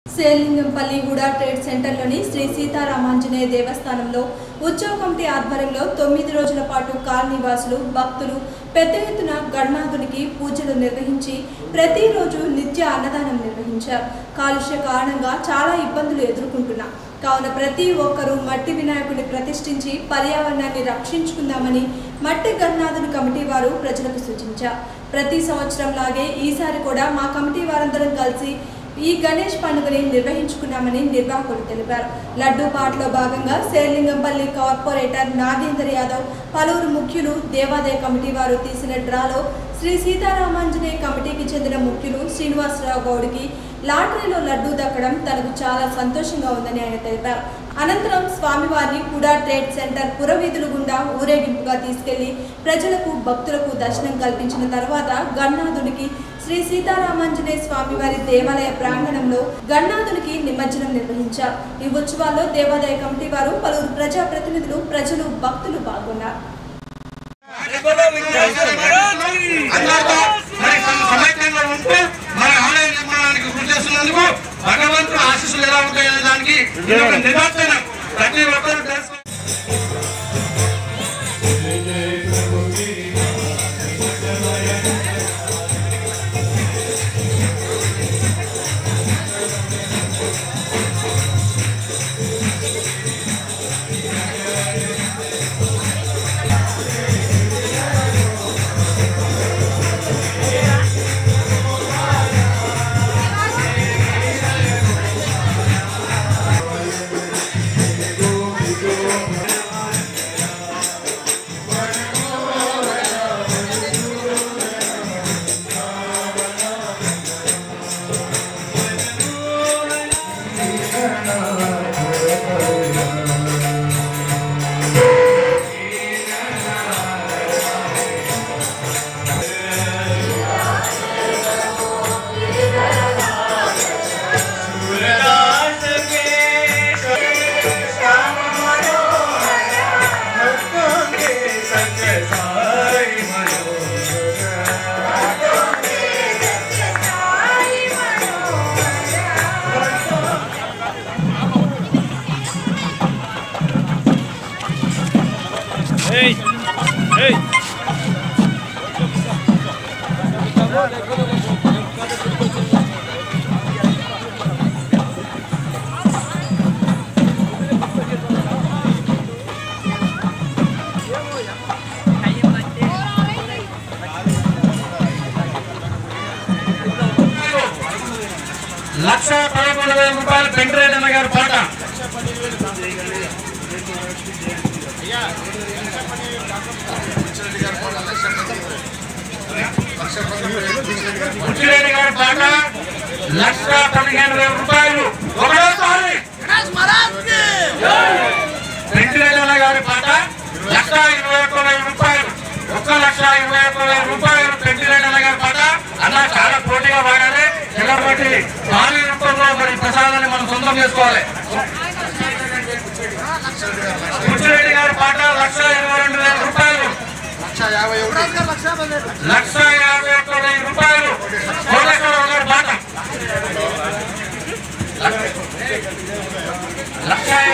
Serilingampally HUDA trade సెంటర్లోని శ్రీ సీతారామాంజనేయ దేవస్థానంలో ఉత్సవ కమిటీ ఆధ్వర్యంలో తొమ్మిది రోజుల పాటు కాలనీవాసులు భక్తులు పెద్ద ఎత్తున గణనాథునికి పూజలు నిర్వహించి ప్రతిరోజు నిత్య అన్నదానం నిర్వహించారు కాలుష్య కారణంగా చాలా ఇబ్బందులు ఎదుర్కొంటున్నాం కావున ప్రతి ఒక్కరూ మట్టి వినాయకుడిని ప్రతిష్ఠించి పర్యావరణాన్ని రక్షించుకుందామని మట్టి గణనాథుని కమిటీ వారు ప్రజలకు సూచించారు ప్రతి సంవత్సరం లాగే ఈసారి కూడా మా కమిటీ వారందరం కలిసి ఈ గణేష్ పండుగని నిర్వహించుకున్నామని నిర్వాహకులు తెలిపారు లడ్డూ పాటలో భాగంగా శేర్లింగంపల్లి కార్పొరేటర్ నాగేందర్ యాదవ్ పలువురు ముఖ్యులు దేవాదాయ కమిటీ వారు తీసిన డ్రాలో శ్రీ సీతారామాంజనేయ కమిటీకి చెందిన ముఖ్యులు శ్రీనివాసరావు గౌడ్కి లాటరీలో లడ్డూ దక్కడం తనకు చాలా సంతోషంగా ఉందని ఆయన తెలిపారు అనంతరం స్వామివారిని కూడా ట్రేడ్ సెంటర్ పురవీధులు గుండా ఊరేగింపుగా తీసుకెళ్లి ప్రజలకు భక్తులకు దర్శనం కల్పించిన తర్వాత గణనాథునికి శ్రీ సీతారామాంజనేయ స్వామివారి దేవాలయ ప్రాంగణంలో గణనాథునికి నిమజ్జనం నిర్వహించారు ఈ ఉత్సవాల్లో దేవాదాయ కమిటీ వారు పలువురు ప్రజా ప్రతినిధులు ప్రజలు భక్తులు పాల్గొన్నారు అందరితో మరి సమ- సమైక్యంగా ఉంటూ మన ఆలయ నిర్మాణానికి కృషి చేస్తున్నందుకు భగవంతుడు ఆశీస్సులు ఎలా ఉంటాయనే దానికి ఇది ఒక నిదర్శనం ప్రతి ఒక్కరు తెలుసు లక్ష పదకొండు వేల రూపాయలు వెంకటరెడ్డి గారి పాట ముచ్చిరెడ్డి గారి పాట లక్ష పదిహేను వేల రూపాయలు ఒకటోసారి వెంకటరెడ్డి గారి పాట లక్ష ఇరవై ఒక్క వేల రూపాయలు ఒక్క లక్ష ఇరవై ఒక్క వేల రూపాయలు వెంకటరెడ్డి గారి పాట అన్న చాలా పోటీగా వాడాలి కాబట్టి భారీ రూపంలో మరి ప్రసాదాన్ని మనం సొంతం చేసుకోవాలి ముచ్చిరెడ్డి గారి పాట లక్ష ఇరవై రెండు వేల రూపాయలు లక్ష యాభై ఒక్క వెయ్యి రూపాయలు కోటేశ్వరరావు గారి పాట లక్ష